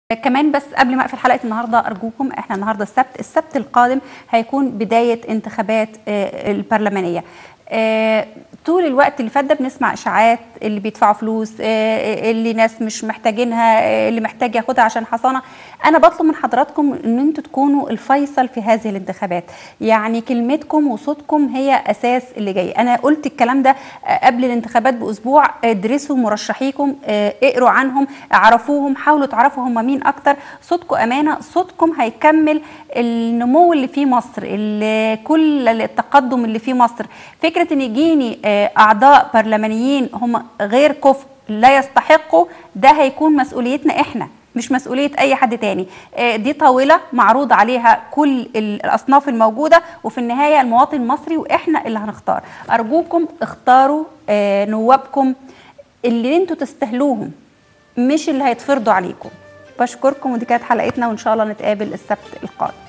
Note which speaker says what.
Speaker 1: كمان بس قبل ما اقفل حلقه النهارده ارجوكم احنا النهارده السبت السبت القادم هيكون بدايه انتخابات آه، البرلمانيه آه، طول الوقت اللي فات ده بنسمع اشاعات اللي بيدفعوا فلوس آه، اللي ناس مش محتاجينها آه، اللي محتاج ياخدها عشان حصانه انا بطلب من حضراتكم ان انتوا تكونوا الفيصل في هذه الانتخابات يعني كلمتكم وصوتكم هي اساس اللي جاي انا قلت الكلام ده آه، قبل الانتخابات باسبوع ادرسوا مرشحيكم آه، اقروا عنهم اعرفوهم حاولوا تعرفوا هم مين اكتر صوتكم امانه صوتكم هيكمل النمو اللي في مصر ال- كل التقدم اللي في مصر فكره ان يجيني آه، اعضاء برلمانيين هم غير كفء لا يستحقوا ده هيكون مسؤوليتنا احنا مش مسؤولية أي حد تاني آه، دي طاولة معروض عليها كل ال- الأصناف الموجودة وفي النهاية المواطن المصري وإحنا اللي هنختار أرجوكم اختاروا آه، نوابكم اللي انتوا تستهلوهم مش اللي هيتفرضوا عليكم بشكركم ودي كانت حلقتنا وإن شاء الله نتقابل السبت القادم